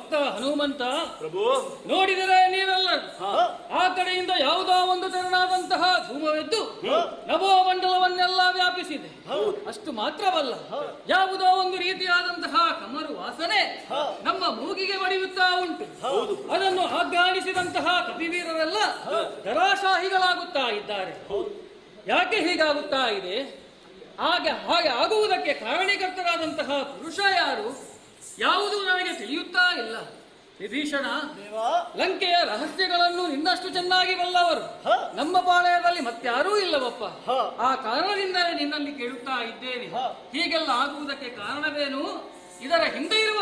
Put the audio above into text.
ಭಕ್ತ ಹನುಮಂತ ಪ್ರಭು ನೋಡಿದರೆ ನೀವೆಲ್ಲರೂ ಹಾ. ಆ ಕಡೆಯಿಂದ ಯಾವುದೋ ಒಂದು ತೆರನಾದಂತಹ ಧೂಮವೆದ್ದು ನಭೋಮಂಡಲವನ್ನೆಲ್ಲ ವ್ಯಾಪಿಸಿದೆ ಅಷ್ಟು ಮಾತ್ರವಲ್ಲ ಯಾವುದೋ ಒಂದು ರೀತಿಯಾದಂತಹ ಕಮರು ವಾಸನೆ ನಮ್ಮ ಮೂಗಿಗೆ ಬಡಿಯುತ್ತಾ ಉಂಟು ಅದನ್ನು ಆಘ್ರಾಣಿಸಿದಂತಹ ಕಪಿವೀರರೆಲ್ಲ ದರಾಶಾಹಿಗಳಾಗುತ್ತಾ ಇದ್ದಾರೆ ಯಾಕೆ ಹೀಗಾಗುತ್ತಾ ಇದೆ ಹಾಗೆ ಹಾಗೆ ಆಗುವುದಕ್ಕೆ ಕಾರಣೀಕರ್ತರಾದಂತಹ ಪುರುಷ ಯಾರು ಯಾವುದು ನನಗೆ ತಿಳಿಯುತ್ತಾ ಇಲ್ಲ ವಿಭೀಷಣ ಲಂಕೆಯ ರಹಸ್ಯಗಳನ್ನು ನಿನ್ನಷ್ಟು ಚೆನ್ನಾಗಿ ಬಲ್ಲವರು ನಮ್ಮ ಪಾಳಯದಲ್ಲಿ ಮತ್ಯಾರೂ ಇಲ್ಲವಪ್ಪ ಆ ಕಾರಣದಿಂದಲೇ ನಿನ್ನಲ್ಲಿ ಕೇಳುತ್ತಾ ಇದ್ದೇನೆ ಹೀಗೆಲ್ಲ ಆಗುವುದಕ್ಕೆ ಕಾರಣವೇನು ಇದರ ಹಿಂದೆ ಇರುವ